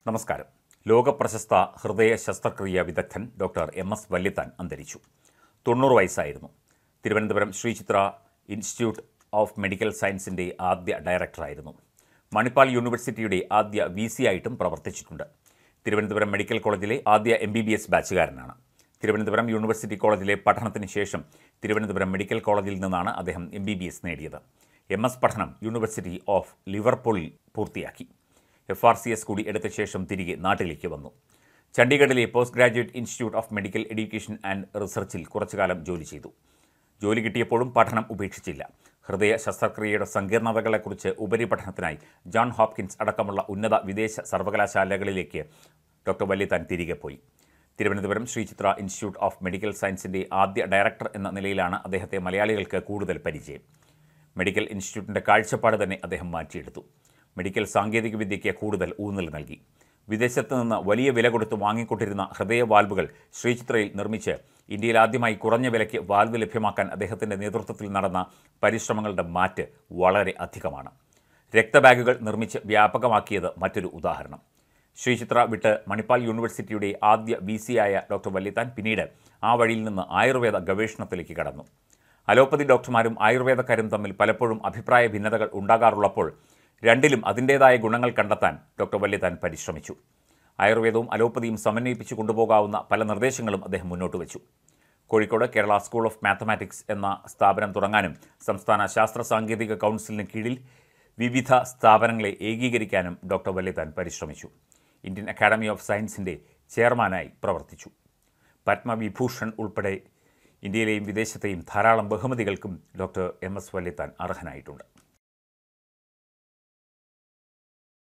നമസ്കാരം ലോകപ്രശസ്ത ഹൃദയ ശസ്ത്രക്രിയ വിദഗ്ധൻ ഡോക്ടർ എം എസ് വല്യത്താൻ അന്തരിച്ചു തൊണ്ണൂറ് വയസ്സായിരുന്നു Thiruvananthapuram Sree Chitra institute of medical സയൻസിൻ്റെ ആദ്യ ഡയറക്ടറായിരുന്നു മണിപ്പാൽ യൂണിവേഴ്സിറ്റിയുടെ ആദ്യ വി സി ആയിട്ടും പ്രവർത്തിച്ചിട്ടുണ്ട് തിരുവനന്തപുരം മെഡിക്കൽ കോളേജിലെ ആദ്യ എം ബി ബി എസ് ബാച്ചുകാരനാണ് തിരുവനന്തപുരം യൂണിവേഴ്സിറ്റി കോളേജിലെ പഠനത്തിന് ശേഷം തിരുവനന്തപുരം മെഡിക്കൽ കോളേജിൽ നിന്നാണ് അദ്ദേഹം എം ബി ബി എസ് നേടിയത് എം എസ് പഠനം യൂണിവേഴ്സിറ്റി ഓഫ് ലിവർപൂളിൽ പൂർത്തിയാക്കി എഫ് ആർ സി എസ് കൂടി എടുത്ത ശേഷം തിരികെ നാട്ടിലേക്ക് വന്നു ചണ്ഡീഗഡിലെ post graduate institute of medical education and റിസർച്ചിൽ കുറച്ചുകാലം ജോലി ചെയ്തു ജോലി കിട്ടിയപ്പോഴും പഠനം ഉപേക്ഷിച്ചില്ല ഹൃദയ ശസ്ത്രക്രിയയുടെ സങ്കീർണതകളെക്കുറിച്ച് ഉപരിപഠനത്തിനായി ജോൺ ഹോപ്കിൻസ് അടക്കമുള്ള ഉന്നത വിദേശ സർവകലാശാലകളിലേക്ക് ഡോക്ടർ വല്യത്താൻ തിരികെ പോയി Thiruvananthapuram Sree Chitra institute of medical സയൻസിൻ്റെ ആദ്യ ഡയറക്ടർ എന്ന നിലയിലാണ് അദ്ദേഹത്തെ മലയാളികൾക്ക് കൂടുതൽ പരിചയം മെഡിക്കൽ ഇൻസ്റ്റിറ്റ്യൂട്ടിൻ്റെ കാഴ്ചപ്പാട് തന്നെ അദ്ദേഹം മാറ്റിയെടുത്തു മെഡിക്കൽ സാങ്കേതികവിദ്യയ്ക്ക് കൂടുതൽ ഊന്നൽ നൽകി വിദേശത്ത് നിന്ന് വലിയ വില കൊടുത്ത് വാങ്ങിക്കൊണ്ടിരുന്ന ഹൃദയ വാൽവുകൾ ശ്രീചിത്രയിൽ നിർമ്മിച്ച് ഇന്ത്യയിൽ ആദ്യമായി കുറഞ്ഞ വിലയ്ക്ക് വാൽവ് ലഭ്യമാക്കാൻ അദ്ദേഹത്തിൻ്റെ നേതൃത്വത്തിൽ നടന്ന പരിശ്രമങ്ങളുടെ മാറ്റ് വളരെ അധികമാണ് രക്തബാഗുകൾ നിർമ്മിച്ച് വ്യാപകമാക്കിയത് മറ്റൊരു ഉദാഹരണം ശ്രീചിത്ര വിട്ട് മണിപ്പാൽ യൂണിവേഴ്സിറ്റിയുടെ ആദ്യ വി സി ആയ ഡോക്ടർ വല്യത്താൻ പിന്നീട് ആ വഴിയിൽ നിന്ന് ആയുർവേദ ഗവേഷണത്തിലേക്ക് കടന്നു അലോപ്പതി ഡോക്ടർമാരും ആയുർവേദക്കാരും തമ്മിൽ പലപ്പോഴും അഭിപ്രായ ഭിന്നതകൾ ഉണ്ടാകാറുള്ളപ്പോൾ രണ്ടിലും അതിൻ്റേതായ ഗുണങ്ങൾ കണ്ടെത്താൻ ഡോക്ടർ വല്യത്താൻ പരിശ്രമിച്ചു ആയുർവേദവും അലോപ്പതിയും സമന്വയിപ്പിച്ചു കൊണ്ടുപോകാവുന്ന പല നിർദ്ദേശങ്ങളും അദ്ദേഹം മുന്നോട്ട് വെച്ചു Kozhikode Kerala school of mathematics എന്ന സ്ഥാപനം തുടങ്ങാനും സംസ്ഥാന ശാസ്ത്ര സാങ്കേതിക കൗൺസിലിന് കീഴിൽ വിവിധ സ്ഥാപനങ്ങളെ ഏകീകരിക്കാനും ഡോക്ടർ വല്യത്താൻ പരിശ്രമിച്ചു ഇന്ത്യൻ അക്കാഡമി ഓഫ് സയൻസിൻ്റെ ചെയർമാനായി പ്രവർത്തിച്ചു പത്മവിഭൂഷൺ ഉൾപ്പെടെ ഇന്ത്യയിലെയും വിദേശത്തെയും ധാരാളം ബഹുമതികൾക്കും ഡോക്ടർ എം എസ് വല്യത്താൻ അർഹനായിട്ടുണ്ട്